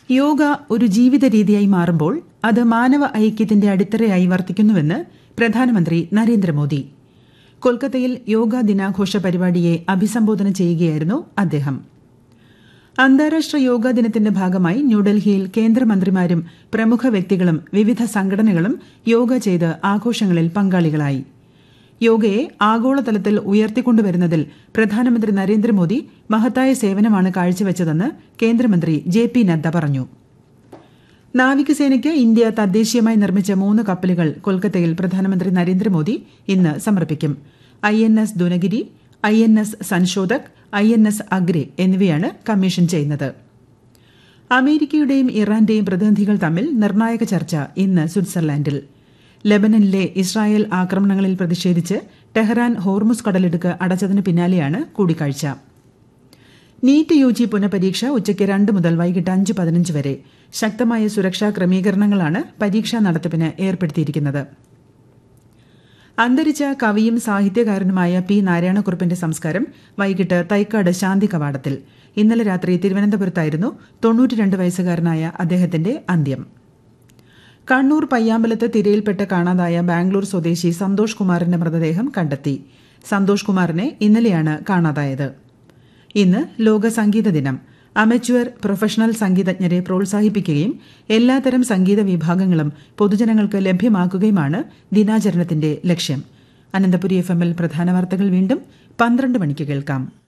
യോഗ ഒരു ജീവിത രീതിയായി മാറുമ്പോൾ അത് മാനവ ഐക്യത്തിന്റെ അടിത്തറയായി വർത്തിക്കുന്നുവെന്ന് പ്രധാനമന്ത്രി നരേന്ദ്രമോദി കൊൽക്കത്തയിൽ യോഗാ ദിനാഘോഷ പരിപാടിയെ അഭിസംബോധന ചെയ്യുകയായിരുന്നു അദ്ദേഹം അന്താരാഷ്ട്ര യോഗാ ദിനത്തിന്റെ ഭാഗമായി ന്യൂഡൽഹിയിൽ കേന്ദ്രമന്ത്രിമാരും പ്രമുഖ വ്യക്തികളും വിവിധ സംഘടനകളും യോഗ ചെയ്ത് ആഘോഷങ്ങളിൽ പങ്കാളികളായി യോഗയെ ആഗോളതലത്തിൽ ഉയർത്തിക്കൊണ്ടുവരുന്നതിൽ പ്രധാനമന്ത്രി നരേന്ദ്രമോദി മഹത്തായ സേവനമാണ് കാഴ്ചവെച്ചതെന്ന് കേന്ദ്രമന്ത്രി ജെ പി നദ്ദ പറഞ്ഞു നാവികസേനയ്ക്ക് ഇന്ത്യ തദ്ദേശീയമായി നിർമ്മിച്ച മൂന്ന് കപ്പലുകൾ കൊൽക്കത്തയിൽ പ്രധാനമന്ത്രി നരേന്ദ്രമോദി ഇന്ന് സമർപ്പിക്കും I N S Dunagiri I N S Sanshodhak I N S Agray എന്നിവയാണ് കമ്മീഷൻ ചെയ്യുന്നത് അമേരിക്കയുടെയും ഇറാന്റെയും പ്രതിനിധികൾ തമ്മിൽ നിർണായക ചർച്ച ഇന്ന് സ്വിറ്റ്സർലാൻഡിൽ ലെബനനിലെ ഇസ്രായേൽ ആക്രമണങ്ങളിൽ പ്രതിഷേധിച്ച് ടെഹ്റാൻ ഹോർമുസ് കടലിടുക്ക് അടച്ചതിന് പിന്നാലെയാണ് കൂടിക്കാഴ്ച നീറ്റ് യു ജി പുനഃപരീക്ഷ ഉച്ചയ്ക്ക് രണ്ട് മുതൽ വൈകിട്ട് അഞ്ച് പതിനഞ്ച് വരെ ശക്തമായ സുരക്ഷാ ക്രമീകരണങ്ങളാണ് പരീക്ഷാ നടത്തിപ്പിന് ഏർപ്പെടുത്തിയിരിക്കുന്നത് അന്തരിച്ച കവിയും സാഹിത്യകാരനുമായ പി നാരായണക്കുറുപ്പിന്റെ സംസ്കാരം വൈകിട്ട് തൈക്കാട് ശാന്തി കവാടത്തിൽ ഇന്നലെ രാത്രി തിരുവനന്തപുരത്തായിരുന്നു തൊണ്ണൂറ്റിരണ്ട് വയസ്സുകാരനായ അദ്ദേഹത്തിന്റെ അന്ത്യം കണ്ണൂർ പയ്യാമ്പലത്ത് തിരയിൽപ്പെട്ട് കാണാതായ ബാംഗ്ലൂർ സ്വദേശി സന്തോഷ് കുമാറിന്റെ മൃതദേഹം കണ്ടെത്തി സന്തോഷ് കുമാറിനെ ഇന്നലെയാണ് കാണാതായത് ഇന്ന് ലോക സംഗീത ദിനം അമച്വർ പ്രൊഫഷണൽ സംഗീതജ്ഞരെ പ്രോത്സാഹിപ്പിക്കുകയും എല്ലാത്തരം സംഗീത വിഭാഗങ്ങളും പൊതുജനങ്ങൾക്ക് ലഭ്യമാക്കുകയുമാണ് ദിനാചരണത്തിന്റെ ലക്ഷ്യം അനന്തപുരി എഫ് എമ്മിൽ പ്രധാന വാർത്തകൾ വീണ്ടും പന്ത്രണ്ട് മണിക്ക് കേൾക്കാം